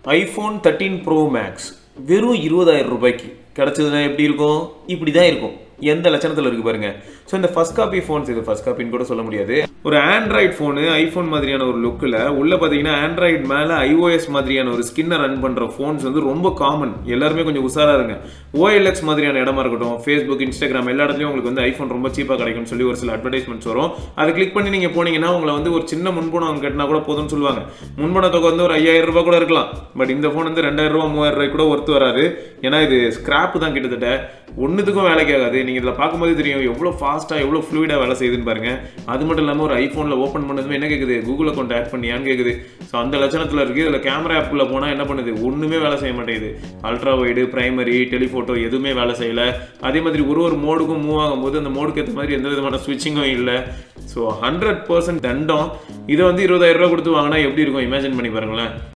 iPhone thirteen bro maths வெறும் இருபதாயிரம் ரூபாய்க்கு கிடச்சதுன்னா எப்படி இருக்கும் இப்படி தான் இருக்கும் எந்த லட்சணத்தில் இருக்கு பாருங்க ஸோ இந்த ஃபர்ஸ்ட் காப்பி ஃபோன்ஸ் இது ஃபர்ஸ்ட் காப்பின்னு கூட சொல்ல முடியாது ஒரு ஆண்ட்ராய்ட் ஃபோனு ஐஃபோன் மாதிரியான ஒரு லுக்கில் உள்ள பார்த்தீங்கன்னா ஆண்ட்ராய்ட் மேலே ஐஓஎஸ் மாதிரியான ஒரு ஸ்கின்னை ரன் பண்ணுற ஃபோன்ஸ் வந்து ரொம்ப காமன் எல்லாருமே கொஞ்சம் உஷாராக இருங்க ஓஎல்எக்ஸ் மாதிரியான இடமா இருக்கட்டும் ஃபேஸ்புக் இன்ஸ்டாகிராம் எல்லா இடத்துலையும் உங்களுக்கு வந்து ஐஃபோன் ரொம்ப சீப்பாக கிடைக்கும்னு சொல்லி ஒரு சில அட்வர்டைஸ்மெண்ட்ஸ் வரும் அதை கிளிக் பண்ணி நீங்கள் போனீங்கன்னா உங்களை வந்து ஒரு சின்ன முன்பணம் அவங்க கட்டினா கூட போதும்னு சொல்லுவாங்க முன்பண தொகை வந்து ஒரு ஐயாயிரம் ரூபாய் கூட இருக்கலாம் பட் இந்த ஃபோன் வந்து ரெண்டாயிரம் ரூபாய் மூவாயிரம் ரூபாய் கூட ஒர்த்து வராது ஏன்னா இது ஸ்கிராப் தான் கிட்டத்தட்ட ஒன்றுத்துக்கும் வேலைக்கு ஆகாது நீங்கள் இதில் பார்க்கும்போது தெரியும் எவ்வளோ ஃபாஸ்ட்டாக எவ்வளோ ஃப்ளூயிடாக வேலை செய்யுதுன்னு பாருங்க அது மட்டும் இல்லாமல் ஒரு ஐஃபோனில் ஓப்பன் பண்ணதுமே என்ன கேட்குது கூகுள் அக்கௌண்ட் ஆட் பண்ணியான்னு கேட்குது ஸோ அந்த லட்சணத்தில் இருக்குது இதில் கேமரா ஆப்புக்குள்ளே போனால் என்ன பண்ணுது ஒன்றுமே வேலை செய்ய மாட்டேங்குது அல்ட்ரா வைடு பிரைமரி டெலிஃபோட்டோ எதுவுமே வேலை செய்யலை அதே மாதிரி ஒரு ஒரு மோடுக்கும் மூவ் ஆகும்போது அந்த மோடுக்கு ஏற்ற மாதிரி எந்த விதமான ஸ்விட்சிங்கும் இல்லை ஸோ ஹண்ட்ரட் பர்சன்ட் தண்டம் இதை வந்து இருபதாயிரம் ரூபா கொடுத்து வாங்கினா எப்படி இருக்கும் இமேஜின் பண்ணி பாருங்களேன்